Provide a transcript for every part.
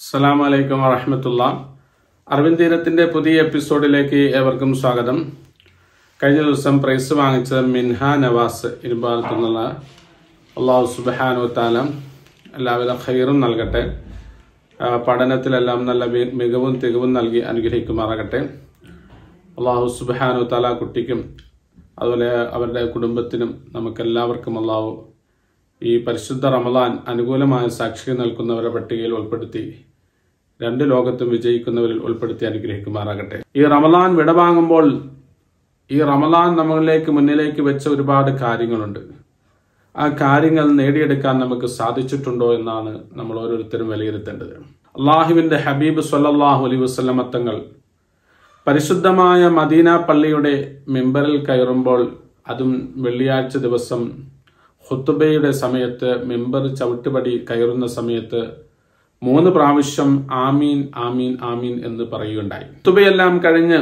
അസ്സലാം വലൈക്കും വറഹമത്തുള്ള അറിവിൻ തീരത്തിന്റെ പുതിയ എപ്പിസോഡിലേക്ക് ഏവർക്കും സ്വാഗതം കഴിഞ്ഞ ദിവസം പ്രൈസ് വാങ്ങിച്ച മിൻഹ നവാസ് ഇരുമ്പാലത്തു നിന്നുള്ള അള്ളാഹു സുബാനു താലം എല്ലാവിധ ഖൈറും നൽകട്ടെ ആ, പഠനത്തിലെല്ലാം നല്ല മി- മികവും തികവും നൽകി അനുഗ്രഹിക്കുമാറാകട്ടെ അള്ളാഹു സുബാനു താല കുട്ടിക്കും അതുപോലെ അവരുടെ കുടുംബത്തിനും നമുക്കെല്ലാവർക്കും അള്ളാഹു ഈ പരിശുദ്ധ റമദാൻ അനുകൂലമായ സാക്ഷി നിൽക്കുന്നവരെ പട്ടികയിൽ ഉൾപ്പെടുത്തി രണ്ട് ലോകത്തും വിജയിക്കുന്നവരിൽ ഉൾപ്പെടുത്തി അനുഗ്രഹിക്കുമാറാകട്ടെ ഈ റമദാൻ വിടവാങ്ങുമ്പോൾ ഈ റമദാൻ നമ്മളിലേക്ക് മുന്നിലേക്ക് വെച്ച ഒരുപാട് കാര്യങ്ങളുണ്ട് ആ കാര്യങ്ങൾ നേടിയെടുക്കാൻ നമുക്ക് സാധിച്ചിട്ടുണ്ടോ എന്നാണ് നമ്മൾ ഓരോരുത്തരും വിലയിരുത്തേണ്ടത് അള്ളാഹുവിന്റെ ഹബീബ് സല്ലല്ലാഹു അലൈഹി വസല്ലമ തങ്ങൾ പരിശുദ്ധമായ മദീന പള്ളിയുടെ മെമ്പറിൽ കയറുമ്പോൾ അതും വെള്ളിയാഴ്ച ദിവസം ഹുത്തുബയുടെ സമയത്ത് മെമ്പർ ചവിട്ടുപടി കയറുന്ന സമയത്ത് മൂന്ന് പ്രാവശ്യം ആമീൻ ആമീൻ ആമീൻ എന്ന് പറയുകയുണ്ടായി ഹുത്തുബയെല്ലാം കഴിഞ്ഞ്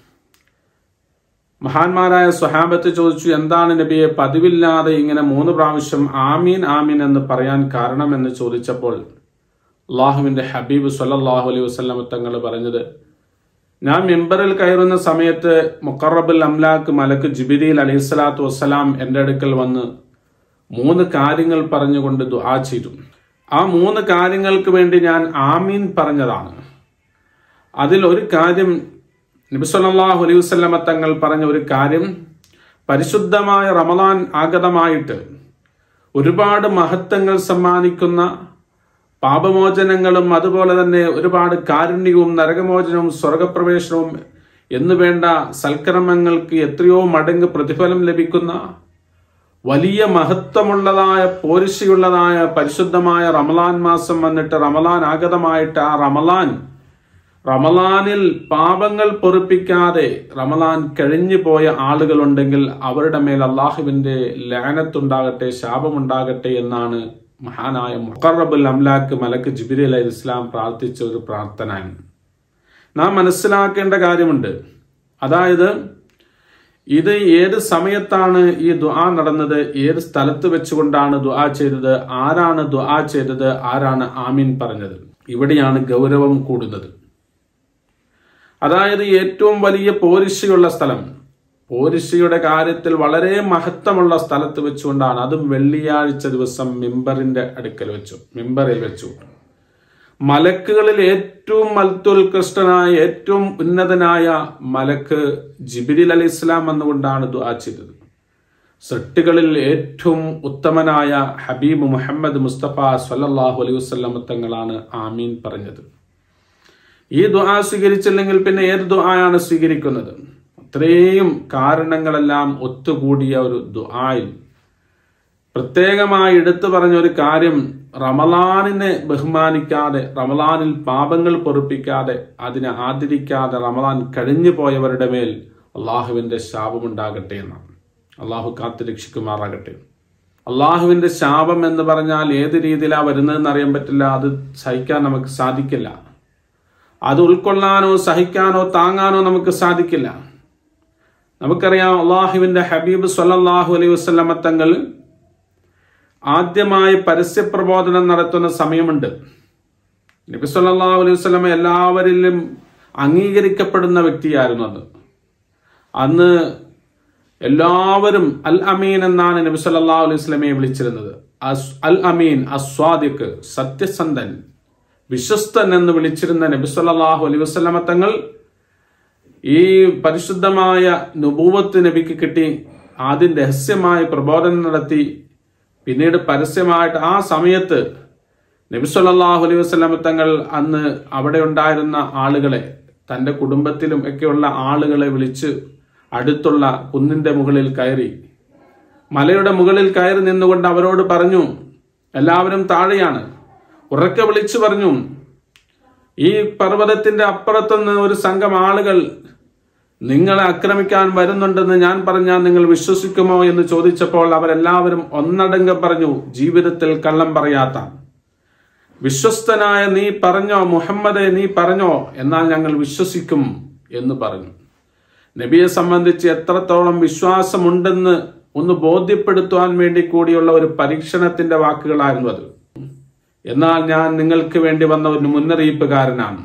മഹാന്മാരായ സ്വഹാബത്ത് ചോദിച്ചു എന്താണ് നബിയെ പതിവില്ലാതെ ഇങ്ങനെ മൂന്ന് പ്രാവശ്യം ആമീൻ ആമീൻ എന്ന് പറയാൻ കാരണമെന്ന് ചോദിച്ചപ്പോൾ അള്ളാഹുവിന്റെ ഹബീബ് സല്ലല്ലാഹു അലൈഹി വസല്ലമ തങ്ങൾ പറഞ്ഞത് ഞാൻ മെമ്പറിൽ കയറുന്ന സമയത്ത് മുക്കറബുൽ അംലാക്ക് മലക്ക് ജിബിരിൽ അലൈഹി സ്വലാത്തു വസ്സലാം എൻ്റെ അടുക്കൽ വന്ന് മൂന്ന് കാര്യങ്ങൾ പറഞ്ഞുകൊണ്ട് ദുആ ചെയ്തു ആ മൂന്ന് കാര്യങ്ങൾക്ക് വേണ്ടി ഞാൻ ആമീൻ പറഞ്ഞതാണ് അതിൽ ഒരു കാര്യം നബി സല്ലല്ലാഹു അലൈഹി വസല്ലമ തങ്ങൾ പറഞ്ഞ ഒരു കാര്യം പരിശുദ്ധമായ റമദാൻ ആഗതമായിട്ട് ഒരുപാട് മഹത്വങ്ങൾ സമ്മാനിക്കുന്ന പാപമോചനങ്ങളും അതുപോലെ തന്നെ ഒരുപാട് കാരുണ്യവും നരകമോചനവും സ്വർഗപ്രവേശനവും എന്നു വേണ്ട സൽക്കർമ്മങ്ങൾക്ക് എത്രയോ മടങ്ങ് പ്രതിഫലം ലഭിക്കുന്ന വലിയ മഹത്വമുള്ളതായ പോരിശയുള്ളതായ പരിശുദ്ധമായ റമലാൻ മാസം വന്നിട്ട് റമലാൻ ആഗതമായിട്ട് ആ റമലാൻ റമലാനിൽ പാപങ്ങൾ പൊറുപ്പിക്കാതെ റമലാൻ കഴിഞ്ഞു പോയ ആളുകളുണ്ടെങ്കിൽ അവരുടെ മേൽ അള്ളാഹുവിന്റെ ലാനത്തുണ്ടാകട്ടെ ശാപമുണ്ടാകട്ടെ എന്നാണ് മഹാനായ മുഖറബുൽ അംലാക്ക് മലക്ക് ജിബിരി അലൈഹി ഇസ്ലാം പ്രാർത്ഥിച്ച ഒരു പ്രാർത്ഥന നാം മനസ്സിലാക്കേണ്ട കാര്യമുണ്ട് അതായത് ഇത് ഏത് സമയത്താണ് ഈ ദുആ നടന്നത് ഏത് സ്ഥലത്ത് വെച്ചുകൊണ്ടാണ് ദുആ ചെയ്തത് ആരാണ് ദുആ ചെയ്തത് ആരാണ് ആമീൻ പറഞ്ഞത് ഇവിടെയാണ് ഗൗരവം കൂടുന്നത് അതായത് ഏറ്റവും വലിയ പോരിശയുള്ള സ്ഥലം പോരിശയുടെ കാര്യത്തിൽ വളരെ മഹത്വമുള്ള സ്ഥലത്ത് വെച്ചുകൊണ്ടാണ് അതും വെള്ളിയാഴ്ച ദിവസം മിമ്പറിന്റെ അടുക്കൽ വെച്ചു മിമ്പറിൽ വെച്ചു മലക്കുകളിൽ ഏറ്റവും മൽത്തുൽകൃഷ്ടനായ ഏറ്റവും ഉന്നതനായ മലക്ക് ജിബിരിൽ അലി ഇസ്ലാം എന്നുകൊണ്ടാണ് ദുആ ചെയ്തത് സൃഷ്ടികളിൽ ഏറ്റവും ഉത്തമനായ ഹബീബ് മുഹമ്മദ് മുസ്തഫ സല്ലല്ലാഹു അലൈഹി വസല്ലം തങ്ങളാണ് ആമീൻ പറഞ്ഞത് ഈ ദുആ സ്വീകരിച്ചില്ലെങ്കിൽ പിന്നെ ഏത് ദുആയാണ് സ്വീകരിക്കുന്നത് അത്രയും കാരണങ്ങളെല്ലാം ഒത്തുകൂടിയ ഒരു ദുആയിൽ പ്രത്യേകമായി എടുത്തു പറഞ്ഞ ഒരു കാര്യം റമലാനിനെ ബഹുമാനിക്കാതെ റമലാനിൽ പാപങ്ങൾ പൊറുപ്പിക്കാതെ അതിനെ ആദരിക്കാതെ റമലാൻ കഴിഞ്ഞു പോയവരുടെ മേൽ അള്ളാഹുവിന്റെ ശാപമുണ്ടാകട്ടെ എന്നാണ് അള്ളാഹു കാത്തു രക്ഷിക്കുമാറാകട്ടെ അള്ളാഹുവിന്റെ ശാപം എന്ന് പറഞ്ഞാൽ ഏത് രീതിയിലാണ് വരുന്നതെന്ന് അറിയാൻ പറ്റില്ല അത് സഹിക്കാൻ നമുക്ക് സാധിക്കില്ല അത് ഉൾക്കൊള്ളാനോ സഹിക്കാനോ താങ്ങാനോ നമുക്ക് സാധിക്കില്ല നമുക്കറിയാം അള്ളാഹുവിന്റെ ഹബീബ് സല്ലല്ലാഹു അലൈഹി വസല്ലമ തങ്ങൾ ആദ്യമായി പരസ്യപ്രബോധനം നടത്തുന്ന സമയമുണ്ട് നബി സല്ലല്ലാഹു അലൈഹി വസല്ലമ എല്ലാവരിലും അംഗീകരിക്കപ്പെടുന്ന വ്യക്തിയായിരുന്നു അത് അന്ന് എല്ലാവരും അൽ അമീൻ എന്നാണ് നബി സല്ലല്ലാഹു അലൈഹി വസല്ലമയെ വിളിച്ചിരുന്നത് അസ്- അൽ അമീൻ അസ്വാദിഖ് സത്യസന്ധൻ വിശ്വസ്തൻ എന്ന് വിളിച്ചിരുന്ന നബി സല്ലല്ലാഹു അലൈഹി വസല്ലമ തങ്ങൾ ഈ പരിശുദ്ധമായ നുബൂവത്ത് നബിക്ക് കിട്ടി ആദ്യം രഹസ്യമായി പ്രബോധനം നടത്തി പിന്നീട് പരസ്യമായിട്ട് ആ സമയത്ത് നബി സല്ലല്ലാഹു അലൈഹി വസല്ലമ തങ്ങൾ അന്ന് അവിടെ ഉണ്ടായിരുന്ന ആളുകളെ തന്റെ കുടുംബത്തിലും ഒക്കെയുള്ള ആളുകളെ വിളിച്ച് അടുത്തുള്ള കുന്നിന്റെ മുകളിൽ കയറി മലയുടെ മുകളിൽ കയറി നിന്നുകൊണ്ട് അവരോട് പറഞ്ഞു എല്ലാവരും താഴെയാണ് ഉറക്കെ വിളിച്ചു പറഞ്ഞു ഈ പർവ്വതത്തിന്റെ അപ്പുറത്തുനിന്ന് ഒരു സംഘം ആളുകൾ നിങ്ങളെ ആക്രമിക്കാൻ വരുന്നുണ്ടെന്ന് ഞാൻ പറഞ്ഞാൽ നിങ്ങൾ വിശ്വസിക്കുമോ എന്ന് ചോദിച്ചപ്പോൾ അവരെല്ലാവരും ഒന്നടങ്കം പറഞ്ഞു ജീവിതത്തിൽ കള്ളം പറയാത്ത വിശ്വസ്തനായ നീ പറഞ്ഞോ മുഹമ്മദെ നീ പറഞ്ഞോ എന്നാൽ ഞങ്ങൾ വിശ്വസിക്കും എന്ന് പറഞ്ഞു നബിയെ സംബന്ധിച്ച് എത്രത്തോളം വിശ്വാസമുണ്ടെന്ന് ഒന്ന് ബോധ്യപ്പെടുത്തുവാൻ വേണ്ടി കൂടിയുള്ള ഒരു പരീക്ഷണത്തിന്റെ വാക്കുകളായിരുന്നു അത് എന്നാൽ ഞാൻ നിങ്ങൾക്ക് വേണ്ടി വന്ന ഒരു മുന്നറിയിപ്പുകാരനാണ്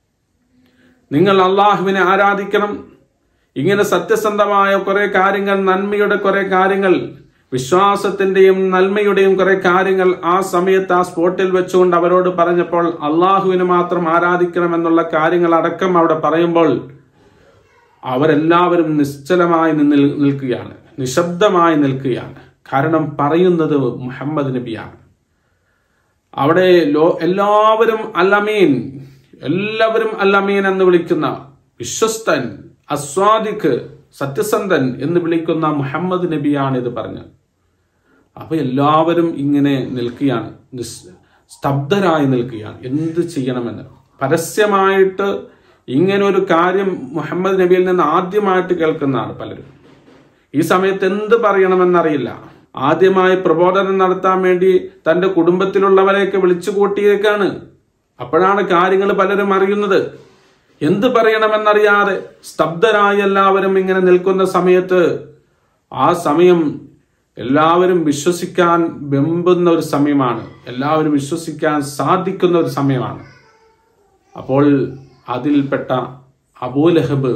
നിങ്ങൾ അള്ളാഹുവിനെ ആരാധിക്കണം ഇങ്ങനെ സത്യസന്ധമായ കുറെ കാര്യങ്ങൾ നന്മയുടെ കുറെ കാര്യങ്ങൾ വിശ്വാസത്തിന്റെയും നന്മയുടെയും കുറെ കാര്യങ്ങൾ ആ സമയത്ത് ആ സ്പോട്ടിൽ വെച്ചുകൊണ്ട് അവരോട് പറഞ്ഞപ്പോൾ അള്ളാഹുവിനെ മാത്രം ആരാധിക്കണം എന്നുള്ള കാര്യങ്ങൾ അടക്കം അവിടെ പറയുമ്പോൾ അവരെല്ലാവരും നിശ്ചലമായി നിന്ന് നിൽക്കുകയാണ് നിശബ്ദമായി നിൽക്കുകയാണ് കാരണം പറയുന്നത് മുഹമ്മദ് നബിയാണ് അവിടെ ലോ എല്ലാവരും അല്ലമീൻ എല്ലാവരും അല്ലമീൻ എന്ന് വിളിക്കുന്ന വിശ്വസ്തൻ അസ്വാദിഖ് സത്യസന്ധൻ എന്ന് വിളിക്കുന്ന മുഹമ്മദ് നബിയാണ് ഇത് പറഞ്ഞത് അപ്പൊ എല്ലാവരും ഇങ്ങനെ നിൽക്കുകയാണ് നിസ്- സ്തബ്ധരായി നിൽക്കുകയാണ് എന്ത് ചെയ്യണമെന്ന് പരസ്യമായിട്ട് ഇങ്ങനെ ഒരു കാര്യം മുഹമ്മദ് നബിയിൽ നിന്ന് ആദ്യമായിട്ട് കേൾക്കുന്നതാണ് പലരും ഈ സമയത്ത് എന്ത് പറയണമെന്നറിയില്ല ആദ്യമായി പ്രബോധനം നടത്താൻ വേണ്ടി തന്റെ കുടുംബത്തിലുള്ളവരെയൊക്കെ വിളിച്ചു കൂട്ടിയേക്കാണ് അപ്പോഴാണ് കാര്യങ്ങൾ പലരും അറിയുന്നത് എന്ത് പറയണമെന്നറിയാതെ സ്തബ്ധരായി എല്ലാവരും ഇങ്ങനെ നിൽക്കുന്ന സമയത്ത് ആ സമയം എല്ലാവരും വിശ്വസിക്കാൻ വെമ്പുന്ന ഒരു സമയമാണ് എല്ലാവരും വിശ്വസിക്കാൻ സാധിക്കുന്ന ഒരു സമയമാണ് അപ്പോൾ അതിൽപ്പെട്ട അബൂലഹബ്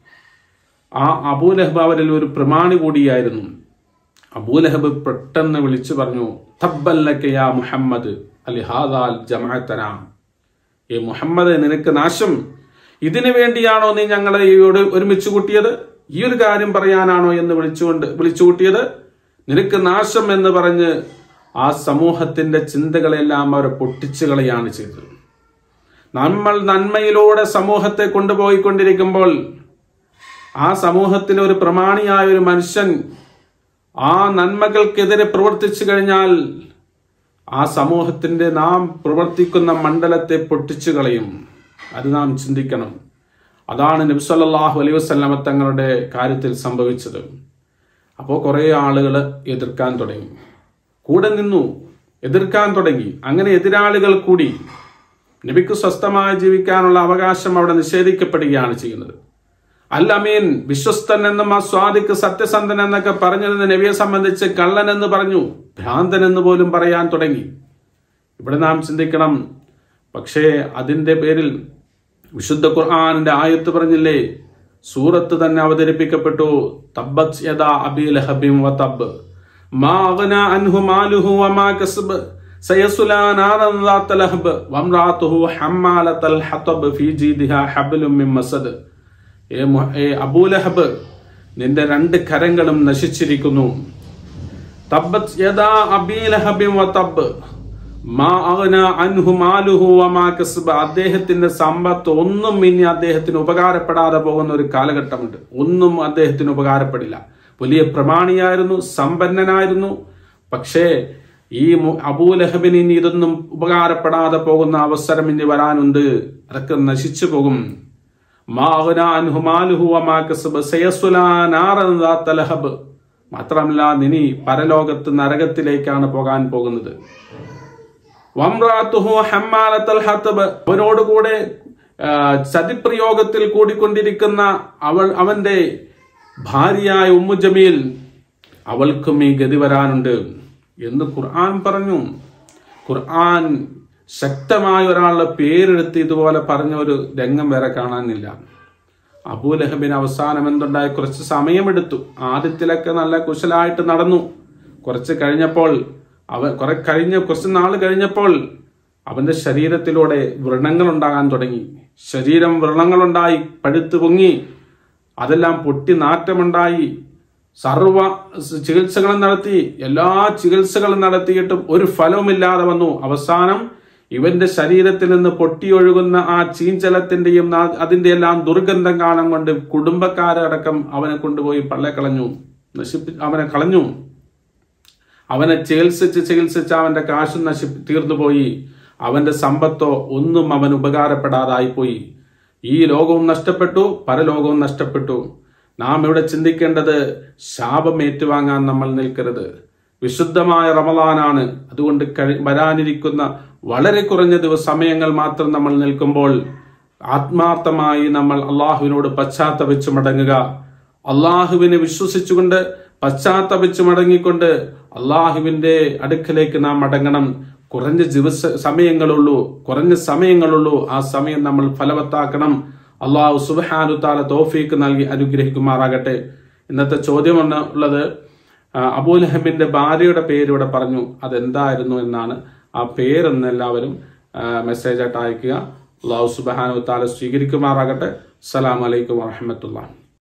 ആ അബൂലഹബ് അവരിൽ ഒരു പ്രമാണി കൂടിയായിരുന്നു അബൂലഹബ് പെട്ടെന്ന് വിളിച്ചു പറഞ്ഞു തബ്ബല്ലക യാ മുഹമ്മദ് അലിഹാദാൽ ജമാഅത്തന ഏ മുഹമ്മദ് നിനക്ക് നാശം ഇതിനു വേണ്ടിയാണോ നീ ഞങ്ങളെ ഈയോട് ഒരുമിച്ച് കൂട്ടിയത് ഈ ഒരു കാര്യം പറയാനാണോ എന്ന് വിളിച്ചുകൊണ്ട് വിളിച്ചു കൂട്ടിയത് നിനക്ക് നാശം എന്ന് പറഞ്ഞ് ആ സമൂഹത്തിന്റെ ചിന്തകളെല്ലാം അവർ പൊട്ടിച്ചു കളയാണ് ചെയ്തത് നമ്മൾ നന്മയിലൂടെ സമൂഹത്തെ കൊണ്ടുപോയിക്കൊണ്ടിരിക്കുമ്പോൾ ആ സമൂഹത്തിൽ ഒരു പ്രമാണിയായ ഒരു മനുഷ്യൻ ആ നന്മകൾക്കെതിരെ പ്രവർത്തിച്ചു കഴിഞ്ഞാൽ ആ സമൂഹത്തിന്റെ നാം പ്രവർത്തിക്കുന്ന മണ്ഡലത്തെ പൊട്ടിച്ചു കളയും അത് നാം ചിന്തിക്കണം അതാണ് നബ്സല്ലാഹു അലൈഹി വസ്ലമ തങ്ങളുടെ കാര്യത്തിൽ സംഭവിച്ചത് അപ്പോൾ കുറേ ആളുകൾ എതിർക്കാൻ തുടങ്ങി കൂടെ നിന്നു എതിർക്കാൻ തുടങ്ങി അങ്ങനെ എതിരാളികൾ കൂടി നബിക്ക് സ്വസ്ഥമായി ജീവിക്കാനുള്ള അവകാശം അവിടെ നിഷേധിക്കപ്പെടുകയാണ് ചെയ്യുന്നത് അല്ലമീൻ വിശ്വസ്തൻ എന്നും ആ സ്വാദിക്ക് സത്യസന്ധൻ എന്നൊക്കെ പറഞ്ഞതിന് നബിയെ സംബന്ധിച്ച് കള്ളൻ എന്ന് പറഞ്ഞു ഭ്രാന്തൻ എന്ന് പോലും പറയാൻ തുടങ്ങി ഇവിടെ നാം ചിന്തിക്കണം പക്ഷേ അതിന്റെ പേരിൽ വിശുദ്ധ ഖുർആാനിന്റെ ആയത്ത് പറഞ്ഞില്ലേ സൂറത്ത് തന്നെ അവതരിപ്പിക്കപ്പെട്ടു തബ്ബത് യദാ അബീ ലഹബിം വതബ് മാ അഗ്ന അൻഹു മാലുഹു വമാ കസബ് സയസ്ലാ നാറൻ ذات ലഹബ് വംറാത്തുഹു ഹമ്മാലത്തൽ ഹതബ് ഫീ ജീദിഹാ ഹബ്ലും മിൻ മസദ് ഏ മു- ഏ അബൂലഹബ് നിന്റെ രണ്ട് കരങ്ങളും നശിച്ചിരിക്കുന്നു തബ്ബത് യദാ അബീ ലഹബിൻ വതബ് മാ അഗ്ന അൻഹു മാലുഹു വമാ കസബ് അദ്ദേഹത്തിന്റെ സമ്പത്ത് ഒന്നും ഇനി അദ്ദേഹത്തിന് ഉപകാരപ്പെടാതെ പോകുന്ന ഒരു കാലഘട്ടമുണ്ട് ഒന്നും അദ്ദേഹത്തിന് ഉപകാരപ്പെടില്ല വലിയ പ്രമാണിയായിരുന്നു സമ്പന്നനായിരുന്നു പക്ഷേ ഈ മു- അബൂലഹബിന് ഇനി ഇതൊന്നും ഉപകാരപ്പെടാതെ പോകുന്ന അവസരം ഇനി വരാനുണ്ട് അതൊക്കെ നശിച്ചു പോകും മാ അഗ്ന അൻഹു മാലുഹു വമാ കസബ് സയസ്ലാ നാറൻ ذات ലഹബ് മാത്രമല്ല നിനി പരലോകത്ത് നരകത്തിലേക്കാണ് പോകാൻ പോകുന്നത് വംറാത്തുഹു ഹമ്മാലത്തൽ ഹത്തബ് അവനോടുകൂടെ ആ, ചതിപ്രയോഗത്തിൽ കൂടിക്കൊണ്ടിരിക്കുന്ന അവൾ അവന്റെ ഭാര്യയായ ഉമ്മു ജമീൽ അവൾക്കും ഈ ഗതി വരാനുണ്ട് എന്ന് ഖുർആൻ പറഞ്ഞു ഖുർആൻ ശക്തമായ ഒരാളുടെ പേരെടുത്ത് ഇതുപോലെ പറഞ്ഞ ഒരു രംഗം വേറെ കാണാനില്ല അബൂലഹബിന് അവസാനം എന്തുണ്ടായി കുറച്ച് സമയമെടുത്തു ആദ്യത്തിലൊക്കെ നല്ല കുശലായിട്ട് നടന്നു കുറച്ച് കഴിഞ്ഞപ്പോൾ അവൻ കുറെ കഴിഞ്ഞ കുറച്ച് നാൾ കഴിഞ്ഞപ്പോൾ അവന്റെ ശരീരത്തിലൂടെ വ്രണങ്ങൾ ഉണ്ടാകാൻ തുടങ്ങി ശരീരം വ്രണങ്ങളുണ്ടായി പഴുത്തു പൊങ്ങി അതെല്ലാം പൊട്ടി നാറ്റമുണ്ടായി സർവ ചികിത്സകളും നടത്തി എല്ലാ ചികിത്സകളും നടത്തിയിട്ടും ഒരു ഫലവുമില്ലാതെ വന്നു അവസാനം ഇവന്റെ ശരീരത്തിൽ നിന്ന് പൊട്ടിയൊഴുകുന്ന ആ ചീഞ്ചലത്തിന്റെയും നാ- അതിന്റെ എല്ലാം ദുർഗന്ധം കാണാൻ കൊണ്ട് കുടുംബക്കാരടക്കം അവനെ കൊണ്ടുപോയി പള്ളെ കളഞ്ഞു നശിപ്പി അവനെ കളഞ്ഞു അവനെ ചികിത്സിച്ച് ചികിത്സിച്ച് അവന്റെ കാശ് നശി തീർന്നുപോയി അവന്റെ സമ്പത്തോ ഒന്നും അവൻ ഉപകാരപ്പെടാതായിപ്പോയി ഈ ലോകവും നഷ്ടപ്പെട്ടു പരലോകവും നഷ്ടപ്പെട്ടു നാം ഇവിടെ ചിന്തിക്കേണ്ടത് ശാപം ഏറ്റുവാങ്ങാൻ നമ്മൾ നിൽക്കരുത് വിശുദ്ധമായ റമദാനാണ് അതുകൊണ്ട് കഴി വരാനിരിക്കുന്ന വളരെ കുറഞ്ഞ ദിവസ സമയങ്ങൾ മാത്രം നമ്മൾ നിൽക്കുമ്പോൾ ആത്മാർത്ഥമായി നമ്മൾ അള്ളാഹുവിനോട് പശ്ചാത്തപിച്ച് മടങ്ങുക അള്ളാഹുവിനെ വിശ്വസിച്ചുകൊണ്ട് പശ്ചാത്തപിച്ച് മടങ്ങിക്കൊണ്ട് അള്ളാഹുവിന്റെ അടുക്കലേക്ക് നാം മടങ്ങണം കുറഞ്ഞ ദിവസ സമയങ്ങളുള്ളൂ കുറഞ്ഞ സമയങ്ങളുള്ളൂ ആ സമയം നമ്മൾ ഫലവത്താക്കണം അള്ളാഹു സുബാനു താല തോഫീക്ക് നൽകി അനുഗ്രഹിക്കുമാറാകട്ടെ ഇന്നത്തെ ചോദ്യം എന്ന് ഉള്ളത് ആ, അബൂലഹബിന്റെ ഭാര്യയുടെ പേര് ഇവിടെ പറഞ്ഞു അതെന്തായിരുന്നു എന്നാണ് ആ പേരെന്ന് എല്ലാവരും മെസ്സേജ് ആയിട്ട് അയക്കുക അള്ളാഹു സുബാനു താല സ്വീകരിക്കുമാറാകട്ടെ അസ്സലാമലൈക്കും വാഹമത്തുള്ള